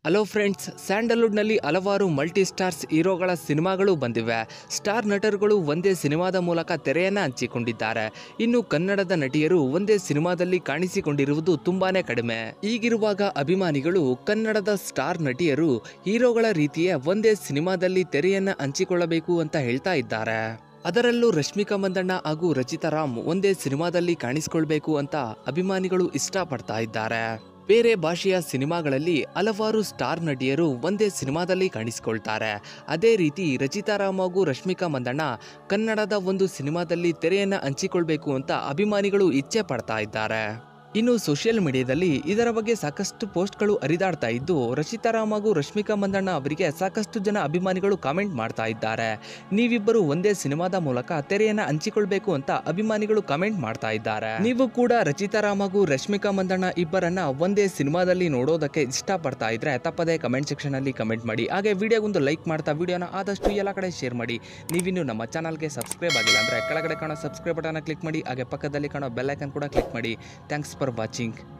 hello friends ಸ್ಯಾಂಡಲ್ವುಡ್ನಲ್ಲಿ ಹಲವಾರು multi stars ಹೀರೋಗಳ ಸಿನಿಮಾಗಳು ಬಂದಿವೆ ಸ್ಟಾರ್ ನಟರುಗಳು ಒಂದೇ ಸಿನಿಮಾದ ಮೂಲಕ ತೆರೆಯನ್ನ ಹಂಚಿಕೊಂಡಿದ್ದಾರೆ ಇನ್ನು ಕನ್ನಡದ ನಟಿಯರು ಒಂದೇ ಸಿನಿಮಾದಲ್ಲಿ ಕಾಣಿಸಿಕೊಂಡಿರುವುದು ತುಂಬಾನೇ ಕಡಿಮೆ ಈಗಿರುವಾಗ ಅಭಿಮಾನಿಗಳು ಕನ್ನಡದ ಸ್ಟಾರ್ ನಟಿಯರು ಹೀರೋಗಳ ರೀತಿಯೇ ಒಂದೇ ಸಿನಿಮಾದಲ್ಲಿ ತೆರೆಯನ್ನ ಹಂಚಿಕೊಳ್ಳಬೇಕು ಅಂತ ಹೇಳ್ತಾ ಇದ್ದಾರೆ ಅದರಲ್ಲೂ ರಶ್ಮಿಕಾ ಮಂದಣ್ಣ ಹಾಗೂ ರಚಿತಾ ರಾಮ್ ಒಂದೇ ಸಿನಿಮಾದಲ್ಲಿ ಕಾಣಿಸಿಕೊಳ್ಬೇಕು ಅಂತ ಅಭಿಮಾನಿಗಳು ಇಷ್ಟಪಡ್ತಾ ಇದ್ದಾರೆ ಬೇರೆ ಭಾಷೆಯ ಸಿನಿಮಾಗಳಲ್ಲಿ ಹಲವಾರು ಸ್ಟಾರ್ ನಟಿಯರು ಒಂದೇ ಸಿನಿಮಾದಲ್ಲಿ ಕಾಣಿಸಿಕೊಳ್ತಾರೆ ಅದೇ ರೀತಿ ರಚಿತಾ ರಾಮ್ ಹಾಗೂ ರಶ್ಮಿಕಾ ಮಂದಣ್ಣ ಕನ್ನಡದ ಒಂದು ಸಿನಿಮಾದಲ್ಲಿ ತೆರೆಯನ್ನ ಹಂಚಿಕೊಳ್ಬೇಕು ಅಂತ ಅಭಿಮಾನಿಗಳು ಇಚ್ಛೆ ಪಡ್ತಾ ಇದ್ದಾರೆ ಇನ್ನು ಸೋಷಿಯಲ್ ಮೀಡಿಯಾದಲ್ಲಿ ಇದರ ಬಗ್ಗೆ ಸಾಕಷ್ಟು ಪೋಸ್ಟ್ಗಳು ಹರಿದಾಡ್ತಾ ಇದ್ದು ರಚಿತಾ ರಾಮ್ ಹಾಗೂ ರಶ್ಮಿಕಾ ಮಂದಣ್ಣ ಅವರಿಗೆ ಸಾಕಷ್ಟು ಜನ ಅಭಿಮಾನಿಗಳು ಕಾಮೆಂಟ್ ಮಾಡ್ತಾ ಇದ್ದಾರೆ ನೀವಿಬ್ಬರು ಒಂದೇ ಸಿನಿಮಾದ ಮೂಲಕ ತೆರೆಯನ್ನ ಹಂಚಿಕೊಳ್ಬೇಕು ಅಂತ ಅಭಿಮಾನಿಗಳು ಕಾಮೆಂಟ್ ಮಾಡ್ತಾ ಇದ್ದಾರೆ ನೀವು ಕೂಡ ರಚಿತಾ ರಾಮ್ ಹಾಗೂ ರಶ್ಮಿಕಾ ಮಂದಣ್ಣ ಇಬ್ಬರನ್ನ ಒಂದೇ ಸಿನಿಮಾದಲ್ಲಿ ನೋಡೋದಕ್ಕೆ ಇಷ್ಟಪಡ್ತಾ ಇದ್ರೆ ತಪ್ಪದೇ ಕಮೆಂಟ್ ಸೆಕ್ಷನ್ ಅಲ್ಲಿ ಕಮೆಂಟ್ ಮಾಡಿ ಹಾಗೆ ವಿಡಿಯೋಗೊಂದು ಲೈಕ್ ಮಾಡ್ತಾ ವಿಡಿಯೋನ ಆದಷ್ಟು ಎಲ್ಲ ಕಡೆ ಶೇರ್ ಮಾಡಿ ನೀವಿನ್ನು ನಮ್ಮ ಚಾನಲ್ಗೆ ಸಬ್ಸ್ಕ್ರೈಬ್ ಆಗಿಲ್ಲ ಅಂದ್ರೆ ಕೆಳಗಡೆ ಕಾಣೋ ಸಬ್ಸ್ಕ್ರೈಬ್ ಬಟನ್ ಕ್ಲಿಕ್ ಮಾಡಿ ಹಾಗೆ ಪಕ್ಕದಲ್ಲಿ ಕಾಣೋ ಬೆಲ್ ಐಕನ್ ಕೂಡ ಕ್ಲಿಕ್ ಮಾಡಿ ಥ್ಯಾಂಕ್ಸ್ ಫಾರ್ ವಾಚಿಂಗ್